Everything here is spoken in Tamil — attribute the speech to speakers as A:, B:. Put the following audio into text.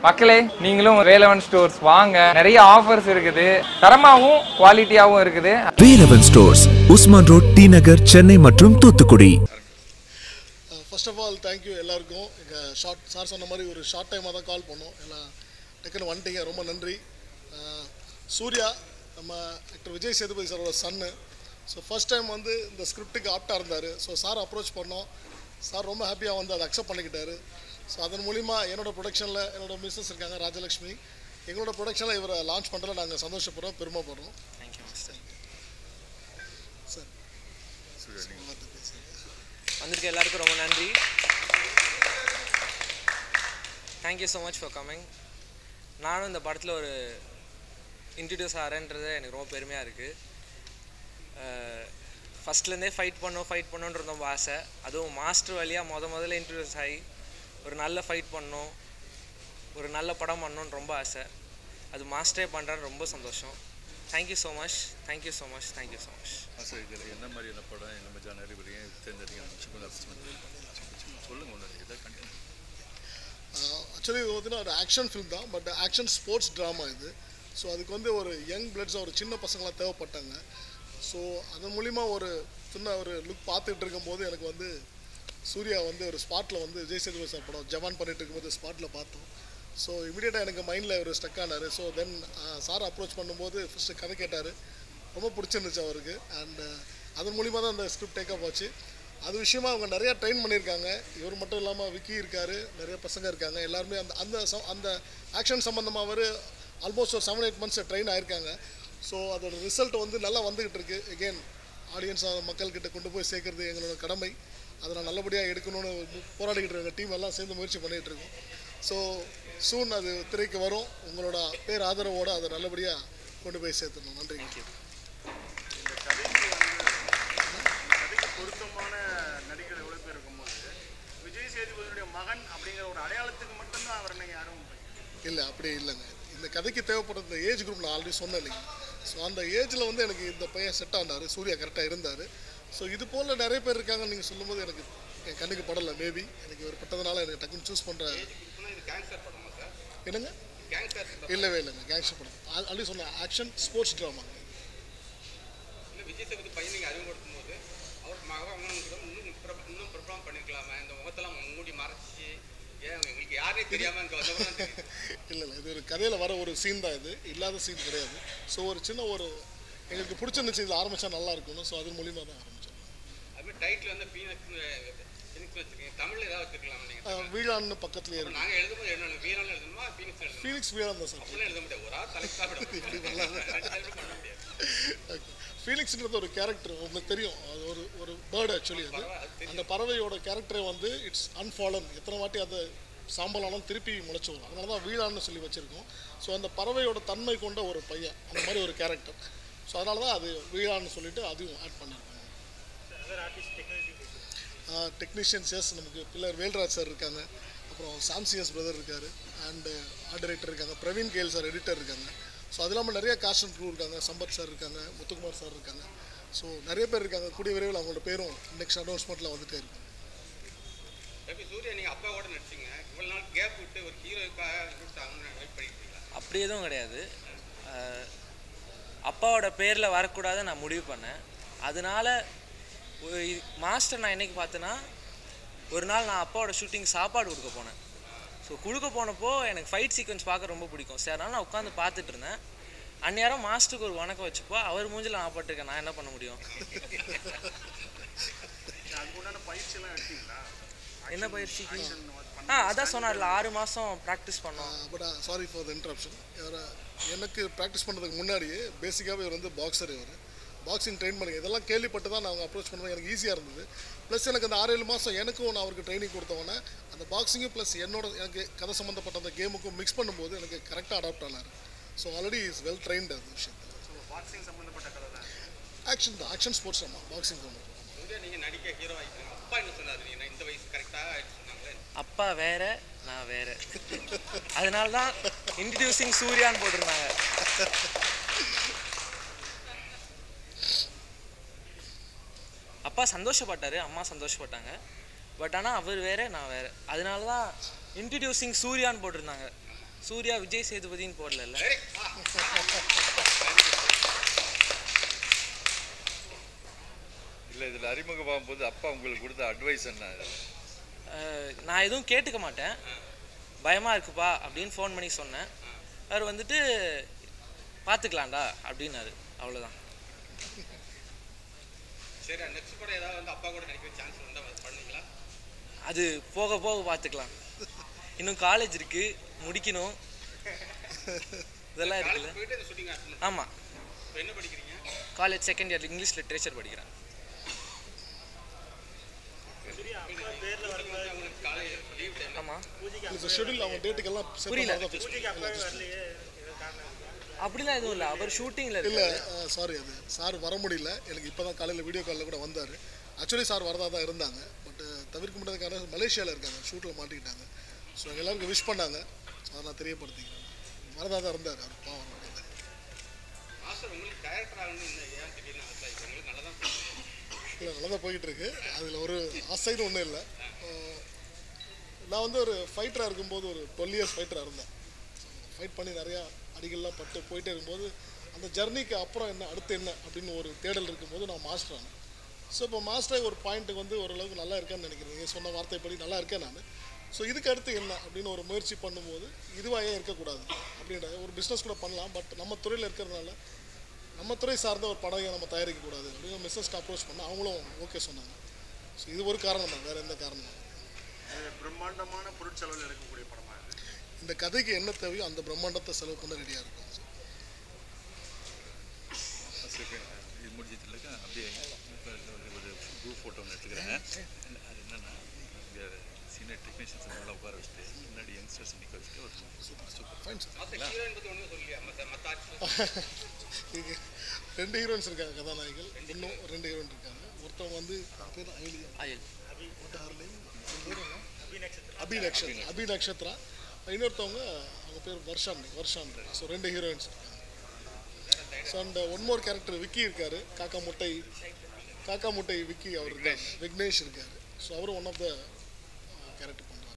A: மக்களே நீங்களும் வேலவன் ஸ்டோர்ஸ் வாங்க நிறைய ஆஃபர்ஸ் இருக்குது தரமாவும் குவாலிட்டியாவும் இருக்குது
B: Velavan stores Usman road T Nagar Chennai மற்றும் Thoothukudi
C: first of all thank you எல்லாருக்கும் எங்கள் ஷார்ட் சார் சொன்ன மாதிரி ஒரு ஷார்ட் டைமாக தான் கால் பண்ணோம் எல்லாம் டக்குன்னு வந்துட்டீங்க ரொம்ப நன்றி அஹ், சூர்யா நம்ம ஆக்டர் விஜய் சேதுபதி சாரோட சன்னு ஸோ ஃபர்ஸ்ட் டைம் வந்து இந்த ஸ்கிரிப்டுக்கு ஆப்டாக இருந்தார் ஸோ சார் அப்ரோச் பண்ணோம் சார் ரொம்ப ஹாப்பியாக வந்து அதை அக்செப்ட் பண்ணிக்கிட்டாரு ஸோ அதன் மூலிமா என்னோட ப்ரொடக்ஷனில் என்னோட மிஸ்ஸஸ் இருக்காங்க ராஜலக்ஷ்மி எங்களோட ப்ரொடக்ஷனில் இவரை லான்ச் பண்ணுறதுல நாங்கள் சந்தோஷப்படுறோம் பெருமைப்படுறோம் சார்
D: வந்திருக்க எல்லாருக்கும் ரொம்ப நன்றி thank you so much for coming நானும் இந்த படத்தில் ஒரு இன்ட்ரடியூஸ் ஆகிறேன்றது எனக்கு ரொம்ப பெருமையாக இருக்குது ஃபஸ்ட்லேருந்தே ஃபைட் பண்ணணும் ஃபைட் பண்ணணுன்ற ரொம்ப ஆசை அதுவும் மாஸ்டர் வழியாக முத முதல்ல இன்ட்ரடியூஸ் ஆகி ஒரு நல்ல ஃபைட் பண்ணணும் ஒரு நல்ல படம் பண்ணணும்னு ரொம்ப ஆசை அது மாஸ்டரே பண்ணுறான்னு ரொம்ப சந்தோஷம் thank you so much thank you so much thank you so much
E: sir இதில் என்ன மாதிரியான படம் என்ன மாதிரி ஜானரி வரையும் தேர்ந்தெடுக்க சொல்லுங்கள் ஒன்று இதை கண்டிப்பாக
C: ஆக்சுவலி இது பார்த்தீங்கன்னா ஒரு ஆக்ஷன் ஃபிலிம் தான் பட் ஆக்ஷன் ஸ்போர்ட்ஸ் ட்ராமா இது ஸோ அதுக்கு வந்து ஒரு யங் பிளட்ஸ் ஒரு சின்ன பசங்களாம் தேவைப்பட்டாங்க ஸோ அதன் மூலிமா ஒரு சின்ன ஒரு லுக் பார்த்துட்டு இருக்கும்போது எனக்கு வந்து சூர்யா வந்து ஒரு ஸ்பாட்டில் வந்து விஜய் சேதுபதி சார் படம் ஜவான் பண்ணிட்டு இருக்கும்போது ஸ்பாட்டில் பார்த்தோம் ஸோ இமீடியட்டாக எனக்கு மைண்டில் ஒரு ஸ்டக் ஆனார் ஸோ தென் சார் அப்ரோச் பண்ணும்போது ஃபஸ்ட்டு கதை கேட்டார் ரொம்ப பிடிச்சிருந்துச்சு அவருக்கு அண்ட் அதன் மூலிமா தான் அந்த ஸ்கிரிப்ட் டேக்கப் ஆச்சு அது விஷயமா அவங்க நிறையா ட்ரெயின் பண்ணியிருக்காங்க இவர் மட்டும் இல்லாமல் விக்கி இருக்காரு நிறைய பசங்க இருக்காங்க எல்லாருமே அந்த அந்த ச- அந்த ஆக்ஷன் சம்மந்தமாக அவர் ஆல்மோஸ்ட் ஒரு செவன் எயிட் மந்த்ஸ் ட்ரெயின் ஆயிருக்காங்க ஸோ அதோட ரிசல்ட் வந்து நல்லா வந்துகிட்டு இருக்கு எகெயின் ஆடியன்ஸ் மக்கள்கிட்ட கொண்டு போய் சேர்க்கறது எங்களோட கடமை அதை நான் நல்லபடியாக எடுக்கணும்னு போராடிக்கிட்டு இருக்க டீம் எல்லாம் சேர்ந்து முயற்சி பண்ணிகிட்டு இருக்கோம் ஸோ சூன் அது திரைக்கு வரும் உங்களோட பேர் ஆதரவோடு அதை நல்லபடியாக கொண்டு போய் சேர்த்துடணும் நன்றி
F: கதைக்கு பொருத்தமான நடிகர் எவ்வளோ பேர் இருக்கும்போது விஜய் சேதுபதியுடைய மகன் அப்படிங்கிற ஒரு அடையாளத்துக்கு மட்டும்தான் அவர் நீங்கள் யாரும்
C: இல்லை அப்படி இல்லைங்க இந்த கதைக்கு தேவைப்படுற இந்த ஏஜ் குரூப் நான் ஆல்ரெடி சொன்னேன் இல்லைங்க ஸோ அந்த ஏஜில் வந்து எனக்கு இந்த பையன் செட் ஆனார் சூர்யா கரெக்டாக இருந்தார் ஸோ இது போல் நிறைய பேர் இருக்காங்கன்னு நீங்கள் சொல்லும்போது எனக்கு என் கண்ணுக்கு படலை மேபி எனக்கு இவர் பட்டதுனால எனக்கு டக்குன்னு சூஸ் பண்ணுற என்னங்க இல்லவே இல்லைங்க கேங்ஸ்டர் படம் ஆல்ரெடி சொன்னேன் action sports drama
G: Vijay Sethupathi பையன் நீங்கள் அறிமுகப்படுத்தும் போது அவர் மகன் இன்னும் பிரப- இன்னும் பிரபலம் பண்ணிருக்கலாமே இந்த முகத்தெல்லாம் மூடி மறைச்சி ஏன் எங்களுக்கு யாரே தெரியாம இங்கே வந்தவங்க தெரியுது
C: இல்லை இல்லை இது ஒரு கதையில் வர ஒரு சீன் தான் இது இல்லாத சீன் கிடையாது ஸோ ஒரு சின்ன ஒரு எங்களுக்கு பிடிச்சிருந்துச்சு இதில் ஆரம்பித்தா நல்லா இருக்கணும் ஸோ அது மூலிமா தான் ஆரம்பித்தோம்
G: அதுமாதிரி டைட்டில் வந்து பீனக்ஸ் பீனிக்ஸ் வச்சிருக்கீங்க தமிழ்ல ஏதாவது வச்சிருக்கலாம் நீங்கள்
C: வீழான்னு பக்கத்துலேயே இருக்கு
G: நாங்கள் எழுதும்போது என்ன வீரன் எழுதணுமா பீனிக்ஸ் எழுதணுமா
C: ஃபீனிக்ஸ் வீழான் தான் சார்
G: அப்படிலாம் எழுத முடியாது ஒரு ஆள் தலைக்கு தான் விட பண்ண முடியாது
C: ஃபீனிக்ஸ்ன்றது ஒரு கேரக்டர் உங்களுக்கு தெரியும் அது ஒரு ஒரு பேர்டு ஆக்சுவலி அது அந்த பறவையோட கேரக்டரே வந்து இட்ஸ் அன்ஃபாலன் எத்தனை வாட்டி அது சாம்பலாலும் திருப்பி முளைச்சு வரும் அதனால தான் வீழான்னு சொல்லி வச்சுருக்கோம் ஸோ அந்த பறவையோட தன்மை கொண்ட ஒரு பையன் அந்த மாதிரி ஒரு கேரக்டர் ஸோ அதனால தான் அது வீழான்னு சொல்லிட்டு அதையும் ஆட் பண்ணியிருக்காங்க டெக்னீஷியன்ஸ் எஸ் நமக்கு பில்லர் வேல்ராஜ் சார் இருக்காங்க அப்புறம் சாம்சியஸ் பிரதர் இருக்கார் அண்டு ஆர்ட் டைரக்டர் இருக்காங்க பிரவீன் கேல் சார் எடிட்டர் இருக்காங்க ஸோ அது இல்லாமல் நிறைய காஸ்ட் அண்ட் க்ரூ இருக்காங்க சம்பத் சார் இருக்காங்க முத்துக்குமார் சார் இருக்காங்க ஸோ நிறைய பேர் இருக்காங்க கூடிய விரைவில் அவங்களோட பேரும் நெக்ஸ்ட் அனௌன்ஸ்மெண்ட்டில் வந்துட்டே இருக்கும்
G: எப்படி சூர்யா நீங்கள் அப்பாவோட நடிச்சீங்க இவ்வளோ நாள் கேப் விட்டு ஒரு ஹீரோக்காக கொடுத்தாங்கன்னு வெயிட் பண்ணிட்டு இருக்கீங்களா
D: அப்படி எதுவும் கிடையாது அஹ், அப்பாவோட பேரில் வரக்கூடாதுன்னு நான் முடிவு பண்ணேன் அதனால ஒரு இ- மாஸ்டர் நான் என்னைக்கு பார்த்தேன்னா ஒரு நாள் நான் அப்பாவோட ஷூட்டிங் சாப்பாடு கொடுக்க போனேன் ஸோ கொடுக்க போனப்போ எனக்கு ஃபைட் சீக்வன்ஸ் பார்க்க ரொம்ப பிடிக்கும் சரி அதனால நான் உட்காந்து பார்த்துட்டு இருந்தேன் அந்நேரம் மாஸ்டருக்கு ஒரு வணக்கம் வச்சுப்போ அவர் மூஞ்சில் நான் பட்டிருக்கேன் நான் என்ன பண்ண முடியும்
F: அதுக்கு உண்டான பயிற்சியெல்லாம் எடுத்தீங்களா
D: என்ன பயிற்சிக்கு ஆ அதான் சொன்னார்ல ஆறு மாதம் ப்ராக்டிஸ் பண்ணோம்
C: but sorry for the interruption இவர் எனக்கு ப்ராக்டிஸ் பண்ணுறதுக்கு முன்னாடியே பேசிக்காகவே இவர் வந்து பாக்ஸர் இவர் பாக்ஸிங் ட்ரெயின் பண்ணி இதெல்லாம் கேள்விப்பட்டு தான் நான் அப்ரோச் பண்ணுவேன் எனக்கு ஈஸியாக இருந்தது ப்ளஸ் எனக்கு அந்த ஆறு ஏழு மாதம் எனக்கும் நான் அவருக்கு ட்ரைனிங் கொடுத்தவொடனே அந்த பாக்ஸிங்கும் ப்ளஸ் என்னோட எனக்கு கதை சம்மந்தப்பட்ட அந்த கேமுக்கும் மிக்ஸ் பண்ணும்போது எனக்கு கரெக்டாக அடாப்ட் ஆனார் so already is well trained அந்த விஷயத்தில்
F: ஸோ பாக்ஸிங் சம்மந்தப்பட்ட கதை தான்
C: ஆக்ஷன் தான் ஆக்ஷன் ஸ்போர்ட்ஸ் ஆமாம் பாக்ஸிங் தான்
G: சூர்யா நீங்கள் நடிக்க ஹீரோ ஆகிக்கிறீங்க அப்பா என்ன சொன்னார் நீங்கள் இந்த வயசு கரெக்டாக ஆயிடுச்சு சொன்னாங்களே
D: அப்பா வேற நான் வேற அதனால தான் இன்ட்ரடியூசிங் சூர்யான்னு போட்டிருந்தாங்க அப்பா சந்தோஷப்பட்டாரு அம்மா சந்தோஷப்பட்டாங்க பட் ஆனால் அவர் வேற நான் வேற அதனால தான் இன்ட்ரடியூசிங் சூர்யான்னு போட்டிருந்தாங்க சூர்யா விஜய் சேதுபதின்னு போடல
E: இல்லை இதில் அறிமுகமாகும் போது அப்பா உங்களுக்கு கொடுத்த அட்வைஸ் என்ன
D: நான் எதுவும் கேட்டுக்க மாட்டேன் பயமாக இருக்குப்பா அப்படின்னு ஃபோன் பண்ணி சொன்னேன் அவர் வந்துட்டு பார்த்துக்கலாம்டா அப்படின்னாரு அவ்வளோதான்
G: சரி நெக்ஸ்ட் படம் ஏதாவது வந்து அப்பா கூட நடிக்க சான்ஸ் இருந்தால் பண்ணுவீங்களா
D: அது போக போக பார்த்துக்கலாம் இன்னும் காலேஜ் இருக்கு முடிக்கணும் இதெல்லாம் இருக்குல்ல
G: காலேஜ் போயிட்டு இந்த ஷூட்டிங் அட்டன்
D: ஆமாம்
G: இப்போ என்ன படிக்கிறீங்க
D: college second year English literature படிக்கிறேன்
G: உங்களுக்கு காலேஜ் லீவ் டைம்
D: ஆமாம்
C: இந்த ஷெட்யூல் அவங்க டேட்டுக்கெல்லாம்
D: புரியல.
C: புரியல
D: அப்படிலாம் எதுவும் இல்லை அவர் ஷூட்டிங்கில்
C: இல்லை
D: இருக்கு
C: சாரி அது சார் வர முடியல எனக்கு இப்போ தான் காலையில் வீடியோ காலில் கூட வந்தார் ஆக்சுவலி சார் வரதா தான் இருந்தாங்க பட் தவிர்க்க முடியாத மலேசியாவில் இருக்காங்க ஷூட்டில் மாட்டிக்கிட்டாங்க ஸோ எங்க எல்லாருக்கும் விஷ் பண்ணாங்க ஸோ அதை நான் தெரியப்படுத்திக்கிறேன் வரதா தான் இருந்தார் அவர் பாவம் வர முடியல
G: மாஸ்டர் உங்களுக்கு டைரக்டர் ஆகணும்னு என்ன ஏன் திடீர்னு ஆசை இப்போ உங்களுக்கு நல்லா தான்
C: இல்லை நல்லா தான் போய்கிட்டு இருக்கு அதில் ஒரு ஆசைன்னு ஒன்றும் இல்லை நான் வந்து ஒரு ஃபைட்டராக இருக்கும்போது ஒரு டுவெல் இயர்ஸ் ஃபைட்டராக இருந்தேன் ஃபைட் பண்ணி நிறையா அடிகள்லாம் பட்டு போயிட்டே இருக்கும்போது அந்த ஜர்னிக்கு அப்புறம் என்ன அடுத்து என்ன அப்படின்னு ஒரு தேடல் இருக்கும்போது நான் மாஸ்டர் ஆனேன் ஸோ இப்போ மாஸ்டர் ஒரு பாயிண்ட்டுக்கு வந்து ஓரளவுக்கு நல்லா இருக்கேன்னு நினைக்கிறேன் நீங்கள் சொன்ன வார்த்தைப்படி நல்லா இருக்கேன் நான் ஸோ இதுக்கு அடுத்து என்ன அப்படின்னு ஒரு முயற்சி பண்ணும்போது இதுவாக ஏன் இருக்கக்கூடாது அப்படின்ற ஒரு பிஸ்னஸ் கூட பண்ணலாம் பட் நம்ம துறையில் இருக்கிறதுனால நம்ம துறை சார்ந்த ஒரு படம் ஏன் நம்ம தயாரிக்கக்கூடாது அப்படின்னு பிஸ்னஸ்க்கு அப்ரோச் பண்ண அவங்களும் ஓகே சொன்னாங்க ஸோ இது ஒரு காரணம் தான் வேறு எந்த காரணம் இல்லை.
F: இது பிரம்மாண்டமான பொருட்செலவில் எடுக்கக்கூடிய படமா இது
C: இந்த கதைக்கு என்ன தேவையோ அந்த பிரம்மாண்டத்தை செலவு பண்ண ரெடியாக இருக்கும்
E: சரி இது முடிஞ்சதுலக்கா அப்படியே இப்ப ஒரு குரூப் ஃபோட்டோ ஒன்று எடுத்துக்கிறேன் அது என்னன்னா இங்கே சீனியர் டெக்னீஷியன்ஸ் நல்லா உட்கார வச்சுட்டு முன்னாடி யங்ஸ்டர்ஸ் நிற்க வச்சுட்டு ஒரு super super
C: fine sir
G: master heroine பற்றி ஒன்றும் சொல்லலையா மற்ற மற்ற ஆர்டிஸ்ட்
C: இங்கே ரெண்டு ஹீரோயின்ஸ் இருக்காங்க கதாநாயகிகள் இன்னும் ரெண்டு ஹீரோயின் இருக்காங்க ஒருத்தவங்க வந்து அவங்க பேர் ஐலியா
D: அயல்
C: அபி நக்ஷத்ரா அபி நக்ஷத்ரா இன்னொருத்தவங்க அவங்க பேர் வர்ஷான் வர்ஷான் ஸோ ரெண்டு ஹீரோயின்ஸ் இருக்காங்க so and one more character Vicky இருக்காரு காக்கா முட்டை காக்கா முட்டை விக்கி அவர் இருக்காரு விக்னேஷ் இருக்காரு ஸோ அவரும் ஒன் ஆஃப் த கேரக்டர்